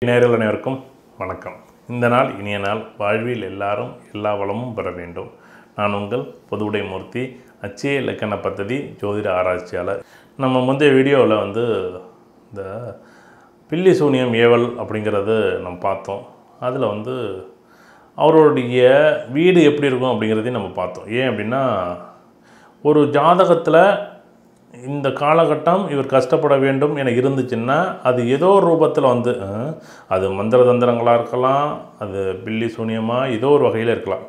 நேயர்கள் அனைவருக்கும் வணக்கம் இந்த நாள் இனிய நாள் வாழ்வில் எல்லாரும் எல்லா வளமும் பெற வேண்டும் நான் உங்கள் பொதுவுடை மூர்த்தி அச்சய இலக்கண பദ്ധதி ஜோதிட ஆராய்ச்சியாளர் நம்ம முந்தைய வீடியோவில் வந்து இந்த பில்லி சூனியம் ஏவல் அப்படிங்கிறது நம்ம பார்த்தோம் அதில் வந்து அவருடைய வீடு எப்படி இருக்கும் அப்படிங்கிறதையும் நம்ம பார்த்தோம் ஏன் அப்படின்னா ஒரு ஜாதகத்தில் இந்த காலகட்டம் இவர் கஷ்டப்பட வேண்டும் என இருந்துச்சுன்னா அது ஏதோ ஒரு ரூபத்தில் வந்து அஹ், அது மந்திர தந்திரங்களாக இருக்கலாம் அது பில்லி சூனியமாக ஏதோ ஒரு வகையில் இருக்கலாம்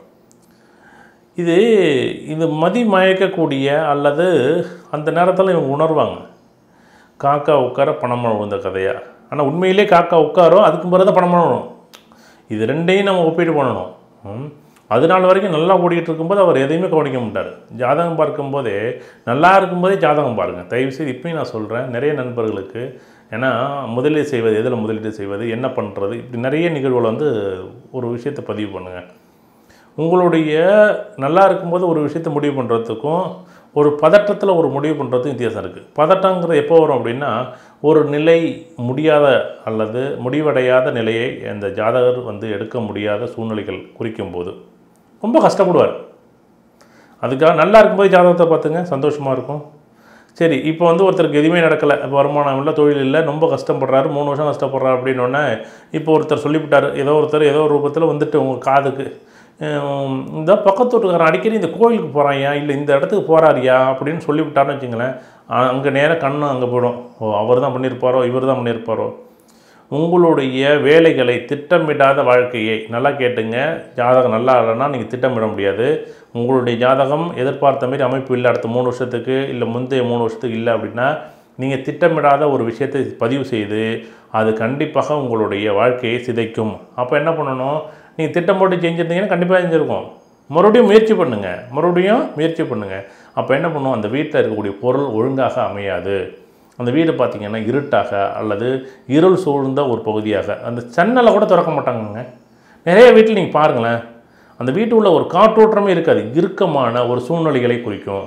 இது இது மதி மயக்கக்கூடிய அல்லது அந்த நேரத்தில் இவங்க உணர்வாங்க காக்கா உட்கார பணமழை விழுந்த கதையா ஆனால் உண்மையிலே காக்கா உட்காரும் அதுக்கு பிறகு தான் பணமழை விழும் இது ரெண்டையும் நம்ம ஒப்பீடு பண்ணணும் ம். அது நாள் வரைக்கும் நல்லா ஓடிக்கிட்டு இருக்கும்போது அவர் எதையுமே கவனிக்க மாட்டார் ஜாதகம் பார்க்கும்போதே நல்லா இருக்கும்போதே ஜாதகம் பாருங்கள் தயவுசெய்து இப்பயும் நான் சொல்கிறேன் நிறைய நண்பர்களுக்கு ஏன்னா முதலீடு செய்வது எதில் முதலீடு செய்வது என்ன பண்ணுறது இப்படி நிறைய நிகழ்வுகளை வந்து ஒரு விஷயத்தை பதிவு பண்ணுங்கள் உங்களுடைய நல்லா இருக்கும்போது ஒரு விஷயத்தை முடிவு பண்ணுறதுக்கும் ஒரு பதட்டத்தில் ஒரு முடிவு பண்ணுறதுக்கும் வித்தியாசம் இருக்குது பதட்டங்கிறது எப்போ வரும் அப்படின்னா ஒரு நிலை முடியாத அல்லது முடிவடையாத நிலையை அந்த ஜாதகர் வந்து எடுக்க முடியாத சூழ்நிலைகள் குறிக்கும் போது ரொம்ப கஷ்டப்படுவார் அதுக்காக நல்லா இருக்கும்போது ஜாதகத்தை பார்த்துங்க சந்தோஷமாக இருக்கும் சரி இப்போ வந்து ஒருத்தருக்கு எதுவுமே நடக்கலை இப்போ வருமானம் இல்லை தொழில் இல்லை ரொம்ப கஷ்டப்படுறாரு மூணு வருஷம் கஷ்டப்படுறாரு அப்படின்னோடனே இப்போ ஒருத்தர் சொல்லிவிட்டார் ஏதோ ஒருத்தர் ஏதோ ஒரு ரூபத்தில் வந்துட்டு உங்கள் காதுக்கு ஹம், இந்த பக்கத்து வீட்டுக்காரன் அடிக்கடி இந்த கோயிலுக்கு போகிறாயா இல்லை இந்த இடத்துக்கு போகிறாரியா அப்படின்னு சொல்லிவிட்டாருன்னு வச்சுங்களேன் அங்கே நேராக கண்ணு அங்கே போயிடும் ஓ அவர் தான் பண்ணியிருப்பாரோ இவர் தான் பண்ணியிருப்பாரோ உங்களுடைய வேலைகளை திட்டமிடாத வாழ்க்கையை நல்லா கேட்டுங்க ஜாதகம் நல்லா இல்லைன்னா நீங்கள் திட்டமிட முடியாது உங்களுடைய ஜாதகம் எதிர்பார்த்த மாதிரி அமைப்பு இல்லை அடுத்த மூணு வருஷத்துக்கு இல்லை முந்தைய மூணு வருஷத்துக்கு இல்லை அப்படின்னா நீங்கள் திட்டமிடாத ஒரு விஷயத்தை பதிவு செய்து அது கண்டிப்பாக உங்களுடைய வாழ்க்கையை சிதைக்கும் அப்போ என்ன பண்ணணும் நீங்கள் திட்டம் போட்டு செஞ்சுருந்தீங்கன்னா கண்டிப்பாக செஞ்சுருக்கும் மறுபடியும் முயற்சி பண்ணுங்கள் மறுபடியும் முயற்சி பண்ணுங்கள் அப்போ என்ன பண்ணும் அந்த வீட்டில் இருக்கக்கூடிய பொருள் ஒழுங்காக அமையாது அந்த வீடு பார்த்திங்கன்னா இருட்டாக அல்லது இருள் சூழ்ந்த ஒரு பகுதியாக அந்த ஜன்னலை கூட திறக்க மாட்டாங்கங்க நிறைய வீட்டில் நீங்கள் பாருங்களேன் அந்த வீட்டு உள்ள ஒரு காற்றோட்டமே இருக்காது இறுக்கமான ஒரு சூழ்நிலைகளை குறிக்கும்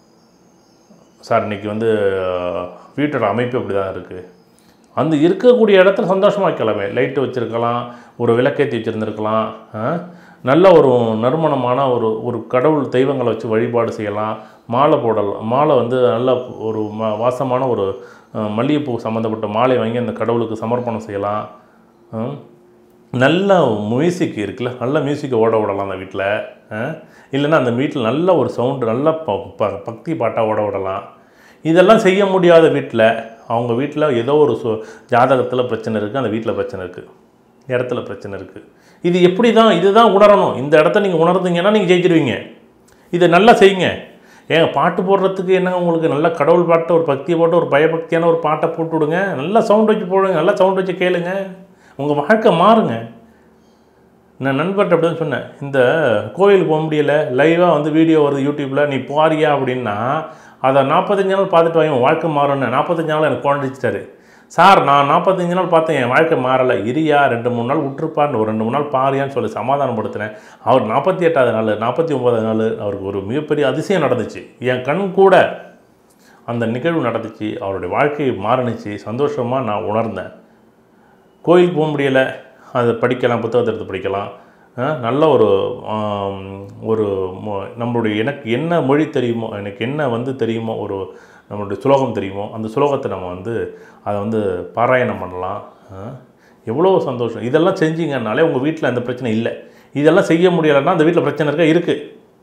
சார் இன்னைக்கு வந்து அஹ், வீட்டோட அமைப்பு அப்படி தான் இருக்குது அந்த இருக்கக்கூடிய இடத்துல சந்தோஷமாக இருக்கலாமே லைட்டு வச்சுருக்கலாம் ஒரு விளக்கேற்றி வச்சுருந்துருக்கலாம் நல்ல ஒரு நறுமணமான ஒரு ஒரு கடவுள் தெய்வங்களை வச்சு வழிபாடு செய்யலாம் மாலை போடலாம் மாலை வந்து நல்ல ஒரு ம வாசமான ஒரு அஹ், மல்லிகைப்பூ சம்மந்தப்பட்ட மாலை வாங்கி அந்த கடவுளுக்கு சமர்ப்பணம் செய்யலாம் ம். நல்ல மியூசிக் இருக்குல்ல நல்ல மியூசிக்கை ஓட விடலாம் அந்த வீட்டில் இல்லைன்னா அந்த வீட்டில் நல்ல ஒரு சவுண்டு நல்ல ப ப- பக்தி பாட்டாக ஓட விடலாம் இதெல்லாம் செய்ய முடியாத வீட்டில் அவங்க வீட்டில் ஏதோ ஒரு சு ஜாதகத்தில் பிரச்சனை இருக்குது அந்த வீட்டில் பிரச்சனை இருக்குது இடத்துல பிரச்சனை இருக்குது இது எப்படி தான் இதுதான் உணரணும் இந்த இடத்த நீங்கள் உணர்ந்தீங்கன்னா நீங்கள் ஜெயிச்சிருவீங்க இதை நல்லா செய்யுங்க ஏங்க பாட்டு போடுறதுக்கு என்னங்க உங்களுக்கு நல்ல கடவுள் பாட்டு ஒரு பக்தியை போட்டு ஒரு பயபக்தியான ஒரு பாட்டை போட்டு விடுங்க நல்லா சவுண்ட் வச்சு போடுங்க நல்லா சவுண்ட் வச்சு கேளுங்க உங்கள் வாழ்க்கை மாறுங்க நான் நண்பர்கிட்ட அப்படி தான் சொன்னேன் இந்த கோயிலுக்கு போக முடியல லைவாக வந்து வீடியோ வருது யூடியூப்பில் நீ போறியா அப்படின்னா அதை நாற்பத்தஞ்சு நாள் பார்த்துட்டு வாங்க உன் வாழ்க்கை மாறும்னு நாற்பத்தஞ்சு நாள் எனக்கு குழந்தைச்சிட்டாரு சார் நான் நாற்பத்தஞ்சு நாள் பார்த்தேன் என் வாழ்க்கை மாறலை இரியா ரெண்டு மூணு நாள் விட்டுருப்பான்னு ஒரு ரெண்டு மூணு நாள் பாரியான்னு சொல்லி சமாதானப்படுத்தினேன் அவர் நாற்பத்தி எட்டாவது நாள் நாற்பத்தி ஒன்பதாவது நாள் அவருக்கு ஒரு மிகப்பெரிய அதிசயம் நடந்துச்சு என் கண் கூட அந்த நிகழ்வு நடந்துச்சு அவருடைய வாழ்க்கை மாறுனுச்சு சந்தோஷமாக நான் உணர்ந்தேன் கோயிலுக்கு போக முடியலை அதை படிக்கலாம் புத்தகத்தை எடுத்து படிக்கலாம் ஆ, நல்ல ஒரு ஆம், ஒரு மொ- நம்மளுடைய எனக்கு என்ன மொழி தெரியுமோ எனக்கு என்ன வந்து தெரியுமோ ஒரு நம்மளுடைய சுலோகம் தெரியுமோ அந்த சுலோகத்தை நம்ம வந்து அதை வந்து பாராயணம் பண்ணலாம் ஆ, எவ்வளோ சந்தோஷம் இதெல்லாம் செஞ்சீங்கன்னாலே உங்கள் வீட்டில் அந்த பிரச்சனை இல்லை இதெல்லாம் செய்ய முடியலைன்னா அந்த வீட்டில் பிரச்சனை இருக்கா இருக்குது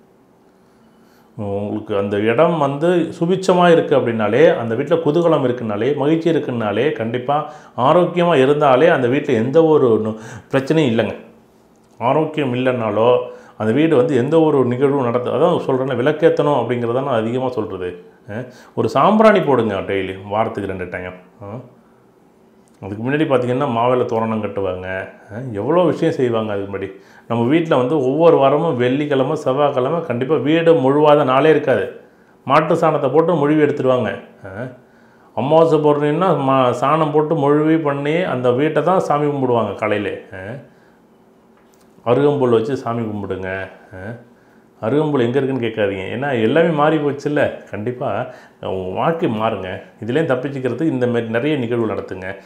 உங்களுக்கு அந்த இடம் வந்து சுபிச்சமாக இருக்குது அப்படின்னாலே அந்த வீட்டில் குதூகலம் இருக்குனாலே மகிழ்ச்சி இருக்குனாலே கண்டிப்பாக ஆரோக்கியமாக இருந்தாலே அந்த வீட்டில் எந்த ஒரு நு- பிரச்சனையும் இல்லைங்க ஆரோக்கியம் இல்லைன்னாலோ அந்த வீடு வந்து எந்த ஒரு நிகழ்வும் நடத்து அதான் சொல்கிறேன் விளக்கேற்றணும் அப்படிங்கிறத நான் அதிகமாக சொல்கிறது ஒரு சாம்பிராணி போடுங்க டெய்லி வாரத்துக்கு ரெண்டு டைம் அதுக்கு முன்னாடி பார்த்தீங்கன்னா மாவில தோரணம் கட்டுவாங்க அஹ், எவ்வளோ விஷயம் செய்வாங்க அதுக்கு முன்னாடி நம்ம வீட்டில் வந்து ஒவ்வொரு வாரமும் வெள்ளிக்கிழமை செவ்வாய்க்கிழமை கண்டிப்பாக வீடு முழுவாத நாளே இருக்காது மாட்டு சாணத்தை போட்டு மொழிவி எடுத்துடுவாங்க அஹ், அமாவாசை பௌர்ணமின்னா மா சாணம் போட்டு மொழிவி பண்ணி அந்த வீட்டை தான் சாமி கும்பிடுவாங்க காலையிலே அஹ். அருகம்புல் வச்சு சாமி கும்பிடுங்க அஹ். அருகம்புல் எங்கே இருக்குன்னு கேட்காதீங்க ஏன்னா எல்லாமே மாறி போச்சுல்ல கண்டிப்பாக உங்கள் வாழ்க்கை மாறுங்க இதுலேயும் தப்பிச்சுக்கிறதுக்கு இந்த மாதிரி நிறைய நிகழ்வு நடத்துங்க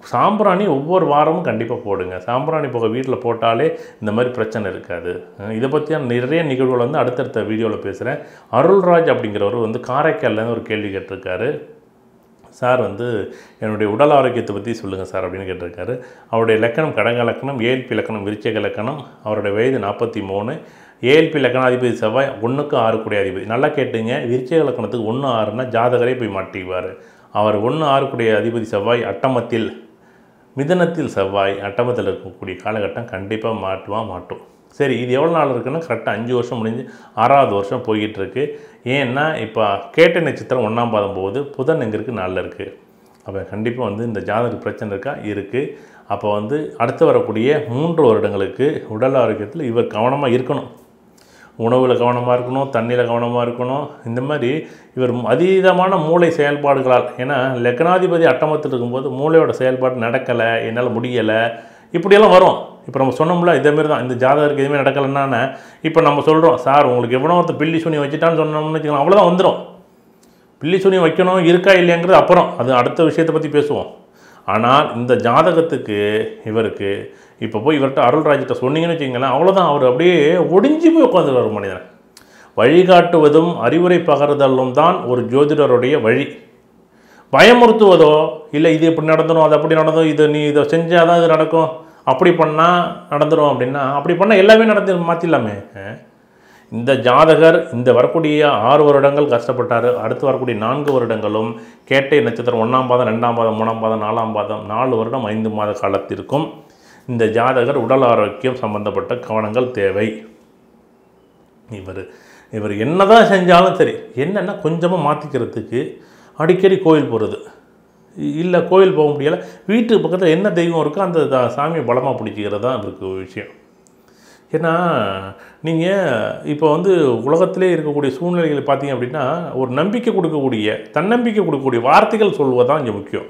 சாம்பிராணி ஒவ்வொரு வாரமும் கண்டிப்பாக போடுங்க சாம்பிராணி புகை வீட்டில் போட்டாலே இந்த மாதிரி பிரச்சனை இருக்காது அஹ் இதை பற்றியான நிறைய நிகழ்வுகள் வந்து அடுத்தடுத்த வீடியோவில் பேசுகிறேன் அருள்ராஜ் அப்படிங்கிறவர் வந்து காரைக்கால்லேருந்து ஒரு கேள்வி கேட்டிருக்காரு சார் வந்து என்னுடைய உடல் ஆரோக்கியத்தை பற்றி சொல்லுங்கள் சார் அப்படின்னு கேட்டிருக்காரு அவருடைய லக்கணம் கடக லக்கணம் ஏஎல்பி லக்கணம் விருச்சக லக்கணம் அவருடைய வயது நாற்பத்தி மூணு ஏஎல்பி லக்கணாதிபதி செவ்வாய் ஒன்றுக்கு ஆறு கூடிய அதிபதி நல்லா கேட்டுங்க விருச்சக லக்கணத்துக்கு ஒன்று ஆறுனா ஜாதகரே போய் மாட்டிக்குவார் அவர் ஒன்று ஆறு கூடிய அதிபதி செவ்வாய் அட்டமத்தில் மிதனத்தில் செவ்வாய் அட்டமத்தில் இருக்கக்கூடிய காலகட்டம் கண்டிப்பாக மாட்டுவான் மாட்டும் சரி இது எவ்வளோ நாள் இருக்குன்னா கரெக்டாக அஞ்சு வருஷம் முடிஞ்சு ஆறாவது வருஷம் போய்கிட்டு இருக்கு ஏன்னா இப்போ கேட்ட நட்சத்திரம் ஒன்றாம் பாதம் போகுது புதன் எங்கே இருக்குது நாளில் இருக்குது அப்போ கண்டிப்பாக வந்து இந்த ஜாதக பிரச்சனை இருக்கா இருக்குது அப்போ வந்து அடுத்து வரக்கூடிய மூன்று வருடங்களுக்கு உடல் ஆரோக்கியத்தில் இவர் கவனமாக இருக்கணும் உணவில் கவனமாக இருக்கணும் தண்ணியில் கவனமாக இருக்கணும் இந்த மாதிரி இவர் அதீதமான மூளை செயல்பாடுகளால் ஏன்னா லக்னாதிபதி அட்டமத்தில் இருக்கும்போது மூளையோட செயல்பாடு நடக்கலை என்னால் முடியலை இப்படியெல்லாம் வரும் இப்போ நம்ம சொன்னோம்ல இதேமாரி தான் இந்த ஜாதகருக்கு எதுவுமே நடக்கலைன்னா இப்போ நம்ம சொல்கிறோம் சார் உங்களுக்கு எவனோ ஒருத்தர் பில்லி சுனி வச்சுட்டான்னு சொன்னோம்னு வச்சுக்கலாம் அவ்வளோதான் வந்துடும் பில்லி சுனி வைக்கணும் இருக்கா இல்லையாங்கிறது அப்புறம் அது அடுத்த விஷயத்தை பற்றி பேசுவோம் ஆனால் இந்த ஜாதகத்துக்கு இவருக்கு இப்போ போய் இவர்கிட்ட அருள்ராஜிட்ட சொன்னீங்கன்னு வச்சுங்களேன் அவ்வளோதான் அவர் அப்படியே ஒடிஞ்சு போய் உட்காந்துருவார் மனிதன் வழிகாட்டுவதும் அறிவுரை பகர்தலும் தான் ஒரு ஜோதிடருடைய வழி பயமுறுத்துவதோ இல்லை இது இப்படி நடந்துடும் அது அப்படி நடந்தும் இது நீ இதை செஞ்சால் தான் இது நடக்கும் அப்படி பண்ணால் நடந்துடும் அப்படின்னா அப்படி பண்ணால் எல்லாமே நடந்து மாற்றிடலாமே இந்த ஜாதகர் இந்த வரக்கூடிய ஆறு வருடங்கள் கஷ்டப்பட்டார் அடுத்து வரக்கூடிய நான்கு வருடங்களும் கேட்டை நட்சத்திரம் ஒன்றாம் பாதம் ரெண்டாம் பாதம் மூணாம் பாதம் நாலாம் பாதம் நாலு வருடம் ஐந்து மாத காலத்திற்கும் இந்த ஜாதகர் உடல் ஆரோக்கியம் சம்பந்தப்பட்ட கவனங்கள் தேவை இவர் இவர் என்னதான் செஞ்சாலும் சரி என்னென்னா கொஞ்சமாக மாற்றிக்கிறதுக்கு அடிக்கடி கோயில் போகிறது இல்லை கோயில் போக முடியலை வீட்டுக்கு பக்கத்தில் என்ன தெய்வம் இருக்கோ அந்த த- சாமியை பலமாக பிடிச்சிக்கிறது தான் இவருக்கு ஒரு விஷயம் ஏன்னா நீங்கள் இப்போ வந்து உலகத்திலே இருக்கக்கூடிய சூழ்நிலைகளை பார்த்தீங்க அப்படின்னா ஒரு நம்பிக்கை கொடுக்கக்கூடிய தன்னம்பிக்கை கொடுக்கக்கூடிய வார்த்தைகள் சொல்வது தான் இங்கே முக்கியம்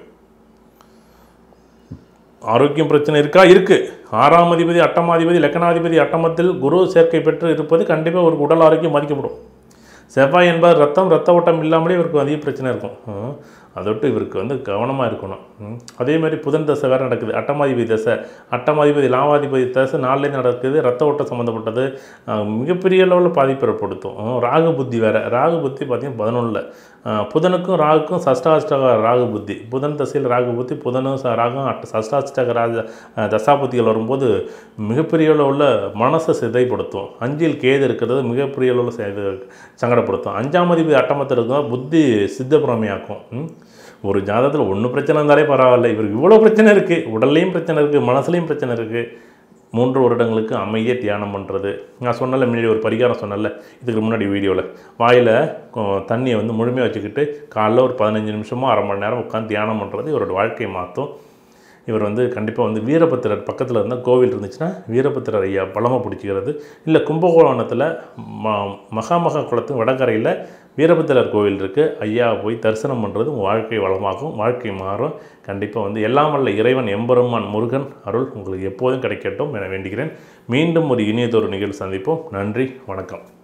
ஆரோக்கியம் பிரச்சனை இருக்கா இருக்குது ஆறாம் அதிபதி அட்டமாதிபதி லக்கணாதிபதி அட்டமத்தில் குரு சேர்க்கை பெற்று இருப்பது கண்டிப்பாக ஒரு உடல் ஆரோக்கியம் பாதிக்கப்படும் செவ்வாய் என்பது ரத்தம் ரத்த ஓட்டம் இல்லாமலே இவருக்கு அதிக பிரச்சனை இருக்கும் ம். அதொட்டு இவருக்கு வந்து கவனமாக இருக்கணும் ம். அதே மாதிரி புதன் தசை வேறு நடக்குது அட்டமாதிபதி தசை அட்டமாதிபதி லாவாதிபதி தசை நாலுலேருந்து நடக்குது ரத்த ஓட்டம் சம்மந்தப்பட்டது அஹ், மிகப்பெரிய அளவில் பாதிப்பு ஏற்படுத்தும் ம். ராகு புத்தி வேறு ராகு புத்தி பார்த்திங்கன்னா பதினொன்றில் புதனுக்கும் ராகுக்கும் சஷ்டாஷ்டக ராகு புத்தி புதன் தசையில் ராகு புத்தி புதனும் ச- ராகும் அட்ட சஷ்டாஷ்டக ராஜ அஹ், தசாபுத்திகள் வரும்போது மிகப்பெரிய அளவில் உள்ள மனசை சிதைப்படுத்தும் அஞ்சில் கேது இருக்கிறது மிகப்பெரிய அளவில் இது சங்கடப்படுத்தும் அஞ்சாம் அதிபதி அட்டமத்தில் இருக்கும் புத்தி சித்தப்பிரமையாக்கும் ம். ஒரு ஜாதகத்தில் ஒன்று பிரச்சனை இருந்தாலே பரவாயில்ல இவருக்கு இவ்வளோ பிரச்சனை இருக்குது உடல்லையும் பிரச்சனை இருக்குது மனசுலையும் பிரச்சனை இருக்குது மூன்று வருடங்களுக்கு அமைதியை தியானம் பண்ணுறது நான் சொன்னல முன்னாடி ஒரு பரிகாரம் சொன்னல இதுக்கு முன்னாடி வீடியோவில் வாயில் தண்ணியை வந்து முழுமையாக வச்சுக்கிட்டு காலைல ஒரு பதினஞ்சு நிமிஷமோ அரை மணி நேரம் உட்காந்து தியானம் பண்ணுறது இவரோட வாழ்க்கையை மாற்றும் இவர் வந்து கண்டிப்பாக வந்து வீரபத்திரர் பக்கத்தில் இருந்தால் கோவில் இருந்துச்சுன்னா வீரபத்திரர் ஐயா பலமாக பிடிச்சிக்கிறது இல்லை கும்பகோணத்தில் ம மகாமகா குளத்து வடகரையில் வீரபத்திரர் கோவில் இருக்குது ஐயா போய் தரிசனம் பண்ணுறது உங்கள் வாழ்க்கை வளமாகும் வாழ்க்கை மாறும் கண்டிப்பாக வந்து எல்லாம் வல்ல இறைவன் எம்பெருமான் முருகன் அருள் உங்களுக்கு எப்போதும் கிடைக்கட்டும் என வேண்டுகிறேன் மீண்டும் ஒரு இனியதொரு நிகழ்வு சந்திப்போம் நன்றி வணக்கம்